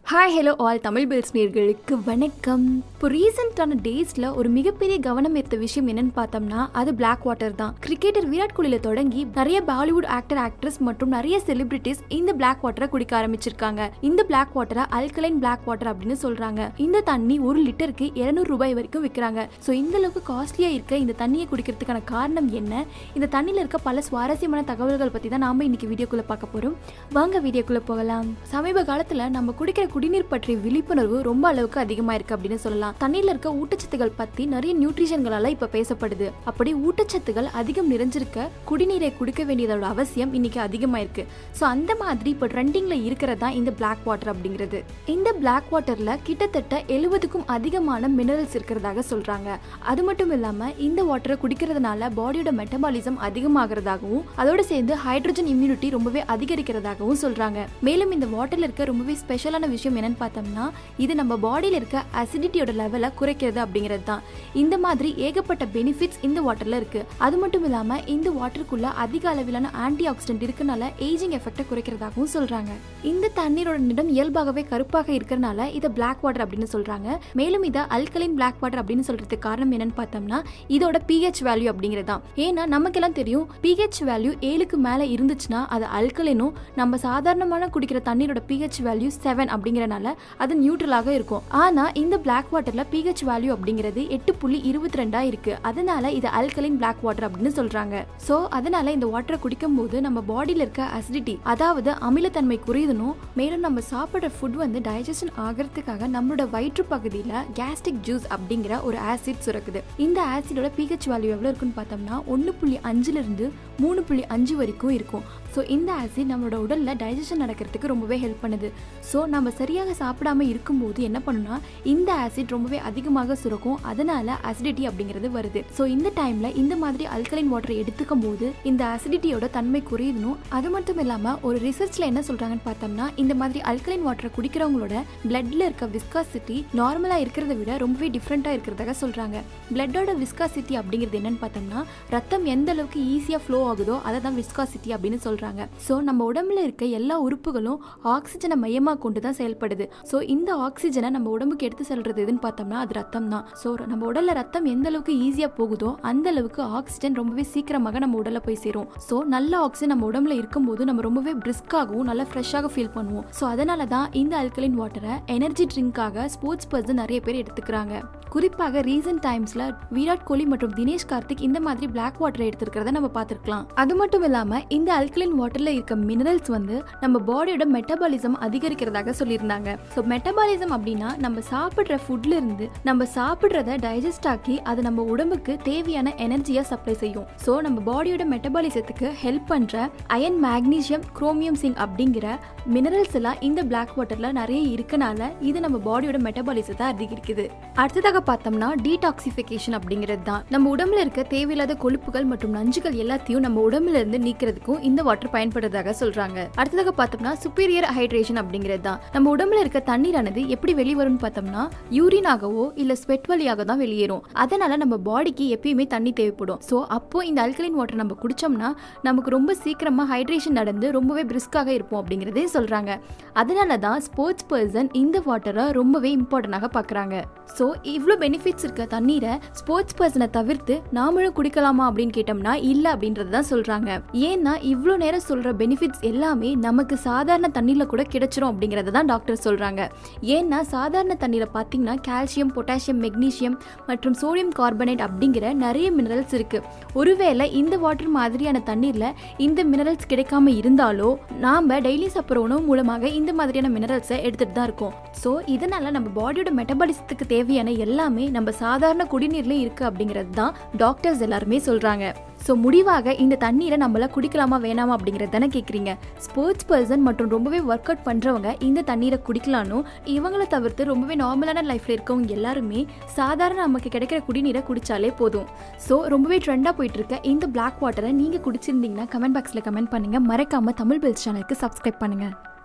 hi hello all Tamil பில்ஸ் நேர்களுக்கு வணக்கம் இப்போ ரீசெண்டான டேஸில் ஒரு மிகப்பெரிய கவனம் ஈர்த்த விஷயம் என்னன்னு பார்த்தோம்னா அது பிளாக் வாட்டர் தான் கிரிக்கெட்டர் விராட் கோலியில் தொடங்கி நிறைய பாலிவுட் ஆக்டர் ஆக்ட்ரஸ் மற்றும் நிறைய செலிபிரிட்டிஸ் இந்த பிளாக் வாட்டரை குடிக்க ஆரம்பிச்சிருக்காங்க இந்த பிளாக் வாட்டரை அல்கலைன் பிளாக் வாட்டர் அப்படின்னு சொல்றாங்க இந்த தண்ணி ஒரு லிட்டருக்கு 200 ரூபாய் வரைக்கும் விற்கிறாங்க ஸோ இந்த அளவுக்கு காஸ்ட்லியா இருக்க இந்த தண்ணியை குடிக்கிறதுக்கான காரணம் என்ன இந்த தண்ணியில் இருக்க பல சுவாரஸ்யமான தகவல்கள் பற்றி தான் நாம இன்னைக்கு வீடியோக்குள்ள பார்க்க போறோம் வாங்க வீடியோக்குள்ள போகலாம் சமீப காலத்துல நம்ம குடிக்கிற குடிநீர் பற்றிய விழிப்புணர்வு ரொம்ப அளவுக்கு அதிகமா இருக்கு அப்படின்னு சொல்லலாம் தண்ணீர்ல இருக்க ஊட்டச்சத்துகள் பத்தி நிறைய நியூட்ரிஷன்களால இப்ப பேசப்படுது அப்படி ஊட்டச்சத்துகள் அதிகம் நிறைஞ்சிருக்க குடிநீரை குடிக்க வேண்டியதோட அவசியம் இன்னைக்கு அதிகமா இருக்கு ஸோ அந்த மாதிரி இப்போ ட்ரெண்டிங்ல இருக்கிறது தான் இந்த பிளாக் வாட்டர் அப்படிங்கிறது இந்த பிளாக் வாட்டர்ல கிட்டத்தட்ட எழுபதுக்கும் அதிகமான மினரல்ஸ் இருக்கிறதாக சொல்றாங்க அது மட்டும் இல்லாம இந்த வாட்டரை குடிக்கிறதுனால பாடியோட மெட்டபாலிசம் அதிகமாகிறதாகவும் அதோட சேர்ந்து ஹைட்ரஜன் இம்யூனிட்டி ரொம்பவே அதிகரிக்கிறதாகவும் சொல்றாங்க மேலும் இந்த வாட்டர்ல இருக்க ரொம்பவே ஸ்பெஷலான விஷயம் என்னன்னு பார்த்தோம்னா இது நம்ம பாடியில இருக்க அசிடிட்டியோட லெவலை குறைக்கிறது அப்படிங்கிறது தான் இந்த மாதிரி ஏகப்பட்ட பெனிஃபிட்ஸ் இந்த வாட்டர்ல இருக்கு அது மட்டும் இல்லாம இந்த வாட்டருக்குள்ள அதிக அளவிலான ஆன்டி ஆக்சிடென்ட் இருக்கனால ஏஜிங் எஃபெக்டை குறைக்கிறதாகவும் சொல்றாங்க இந்த தண்ணீரோட நிறம் இயல்பாகவே கருப்பாக இருக்கிறனால இதை பிளாக் வாட்டர் அப்படின்னு சொல்றாங்க மேலும் இதை அல்கலைன் பிளாக் வாட்டர் அப்படின்னு சொல்றதுக்கு காரணம் என்னன்னு பார்த்தோம்னா இதோட பிஹெச் வேல்யூ அப்படிங்கிறது தான் ஏன்னா நமக்கெல்லாம் தெரியும் பிஹெச் வேல்யூ ஏழுக்கு மேல இருந்துச்சுன்னா அது அல்கலைனும் நம்ம சாதாரணமான குடிக்கிற தண்ணீரோட பிஹெச் வேல்யூ செவன் அப்படிங்கறனால அது நியூட்ரலாக இருக்கும் ஆனா இந்த பிளாக் வாட்டர்ல பிஹெச் வேல்யூ அப்படிங்கிறது எட்டு புள்ளி இருபத்தி ரெண்டா இருக்கு அதனால இது அல்கலைன் பிளாக் வாட்டர் அப்படின்னு சொல்றாங்க சோ அதனால இந்த வாட்டரை குடிக்கும் போது நம்ம பாடியில இருக்க அசிடிட்டி அதாவது அமிலத்தன்மை குறையணும் மேலும் நம்ம சாப்பிடுற ஃபுட் வந்து டைஜஷன் ஆகிறதுக்காக நம்மளோட வயிற்று பகுதியில கேஸ்ட்ரிக் ஜூஸ் அப்படிங்கிற ஒரு ஆசிட் சுரக்குது இந்த ஆசிடோட பிஹெச் வேல்யூ எவ்வளவு இருக்குன்னு பார்த்தோம்னா ஒன்று புள்ளி அஞ்சுல இருந்து மூணு புள்ளி அஞ்சு வரைக்கும் இருக்கும் ஸோ இந்த ஆசிட் நம்மளோட உடல்ல டைஜஷன் நடக்கிறதுக்கு ரொம்பவே ஹெல்ப் பண்ணுது ஸோ நம்ம சரியாக சாப்பிடாம இருக்கும்போது என்ன பண்ணுனா இந்த ஆசிட் ரொம்பவே அதிகமாக சுரக்கும் அதனால அசிடிட்டி அப்படிங்கிறது வருது ஸோ இந்த டைம்ல இந்த மாதிரி அல்கலைன் வாட்டரை எடுத்துக்கும் போது இந்த அசிடிட்டியோட தன்மை குறையணும் அது மட்டும் இல்லாம ஒரு ரிசர்ச்ல என்ன சொல்றாங்கன்னு பார்த்தோம்னா இந்த மாதிரி அல்கலைன் வாட்டரை குடிக்கிறவங்களோட பிளட்ல இருக்க விஸ்காசிட்டி நார்மலா இருக்கிறத விட ரொம்பவே டிஃப்ரெண்டா இருக்கிறதாக சொல்றாங்க பிளட்டோட விஸ்காசிட்டி அப்படிங்கிறது என்னன்னு பார்த்தோம்னா ரத்தம் எந்த அளவுக்கு ஈஸியா ஃப்ளோ ஆகுதோ அதை தான் விஸ்காசிட்டி அப்படின்னு சொல்றாங்க ஸோ நம்ம உடம்புல இருக்க எல்லா உறுப்புகளும் ஆக்சிஜனை மையமாக கொண்டு தான் செயல்படுது ஸோ இந்த ஆக்சிஜனை நம்ம உடம்புக்கு எடுத்து செல்றது எதுன்னு பார்த்தோம்னா அது ரத்தம் தான் ஸோ நம்ம உடல்ல ரத்தம் எந்த அளவுக்கு ஈஸியாக போகுதோ அந்த அளவுக்கு ஆக்சிஜன் ரொம்பவே சீக்கிரமாக நம்ம உடல்ல போய் சேரும் ஸோ நல்ல ஆக்சிஜன் நம்ம உடம்புல இருக்கும்போது நம்ம ரொம்பவே பிரிஸ்காகவும் நல்லா ஃப்ரெஷ்ஷாக ஃபீல் பண்ணுவோம் ஸோ அதனால தான் இந்த அல்கலைன் வாட்டரை எனர்ஜி ட்ரிங்காக ஸ்போர்ட்ஸ் பர்சன் நிறைய பேர் எடுத்துக்கிறாங்க குறிப்பாக ரீசன்ட் டைம்ஸ்ல விராட் கோலி மற்றும் தினேஷ் கார்த்திக் இந்த மாதிரி பிளாக் வாட்டரை எடுத்துக்கிறத நம்ம பார்த்துருக்கலாம் அது மட்டும் இல்லாம இந்த அல்கலைன் வாட்டர்ல இருக்க மினரல்ஸ் வந்து நம்ம பாடியோட மெட்டபாலிசம் அதிகரிக்கிறதாக சொல்லியிருந்தாங்க ஸோ மெட்டபாலிசம் அப்படின்னா நம்ம சாப்பிட்ற ஃபுட்ல இருந்து நம்ம சாப்பிட்றத டைஜஸ்ட் ஆக்கி அது நம்ம உடம்புக்கு தேவையான எனர்ஜியா சப்ளை செய்யும் ஸோ நம்ம பாடியோட மெட்டபாலிசத்துக்கு ஹெல்ப் பண்ற அயன் மேக்னீசியம் குரோமியம் சிங் அப்படிங்கிற மினரல்ஸ் எல்லாம் இந்த பிளாக் வாட்டர்ல நிறைய இருக்கனால இது நம்ம பாடியோட மெட்டபாலிசத்தை அதிகரிக்குது அடுத்ததாக பார்த்தோம்னா டீடாக்சிஃபிகேஷன் அப்படிங்கிறது தான் நம்ம உடம்புல இருக்க தேவையில்லாத கொழுப்புகள் மற்றும் நஞ்சுகள் எல்லாத்தையும் நம்ம உடம்புல இருந்து நீக்கிறதுக்கும் இந்த வாட்டர் பயன்படுறதாக சொல்றாங்க அடுத்ததாக பார்த்தோம்னா சுப்பீரியர் ஹைட்ரேஷன் அப்படிங்கிறது தான் நம்ம உடம்புல இருக்க தண்ணீரானது எப்படி வெளிவரும்னு பார்த்தோம்னா யூரினாகவோ இல்ல ஸ்வெட் வழியாக தான் வெளியேறும் அதனால நம்ம பாடிக்கு எப்பயுமே தண்ணி தேவைப்படும் ஸோ அப்போ இந்த அல்கலைன் வாட்டர் நம்ம குடிச்சோம்னா நமக்கு ரொம்ப சீக்கிரமா ஹைட்ரேஷன் நடந்து ரொம்பவே பிரிஸ்காக இருப்போம் அப்படிங்கிறதே சொல்றாங்க அதனால தான் ஸ்போர்ட்ஸ் பர்சன் இந்த வாட்டரை ரொம்பவே இம்பார்ட்டண்டாக பார்க்குறாங்க ஸோ இவ்வளோ பெனிஃபிட்ஸ் இருக்க தண்ணீரை ஸ்போர்ட்ஸ் பர்சனை தவிர்த்து நாமளும் குடிக்கலாமா அப்படின்னு கேட்டோம்னா இல்லை அப்படின்றது தான் சொல்கிறாங்க ஏன்னா இவ்வளோ நேரம் சொல்கிற பெனிஃபிட்ஸ் எல்லாமே நமக்கு சாதாரண தண்ணியில் கூட கிடைச்சிரும் அப்படிங்கிறத தான் டாக்டர் சொல்கிறாங்க ஏன்னா சாதாரண தண்ணீரை பார்த்தீங்கன்னா கால்சியம் பொட்டாசியம் மெக்னீசியம் மற்றும் சோடியம் கார்பனேட் அப்படிங்கிற நிறைய மினரல்ஸ் இருக்குது ஒருவேளை இந்த வாட்டர் மாதிரியான தண்ணீரில் இந்த மினரல்ஸ் கிடைக்காம இருந்தாலோ நாம் டெய்லி சாப்பிட்ற உணவு மூலமாக இந்த மாதிரியான மினரல்ஸை எடுத்துகிட்டு தான் இருக்கோம் ஸோ இதனால் நம்ம பாடியோட மெட்டபாலிசத்துக்கு தேவையான எல்லாமே நம்ம சாதாரண குடிநீர்லேயே இருக்குது அப்படிங்கிறது தான் டாக்டர்ஸ் எல்லாருமே சொல்கிறாங்க ஸோ முடிவாக இந்த தண்ணீரை நம்மள குடிக்கலாமா வேணாமா அப்படிங்கிறது தானே கேட்குறீங்க ஸ்போர்ட்ஸ் பர்சன் மற்றும் ரொம்பவே ஒர்க் அவுட் பண்ணுறவங்க இந்த தண்ணீரை குடிக்கலான்னு இவங்கள தவிர்த்து ரொம்பவே நார்மலான லைஃப்பில் இருக்கவங்க எல்லாருமே சாதாரண நமக்கு கிடைக்கிற குடிநீரை குடித்தாலே போதும் ஸோ ரொம்பவே ட்ரெண்டாக போயிட்டு இருக்க இந்த பிளாக் வாட்டரை நீங்கள் குடிச்சிருந்தீங்கன்னா கமெண்ட் பாக்ஸில் கமெண்ட் பண்ணுங்கள் மறக்காமல் தமிழ் பெல்ஸ் சேனலுக்கு சப்ஸ்கிரைப் பண்ணுங்கள்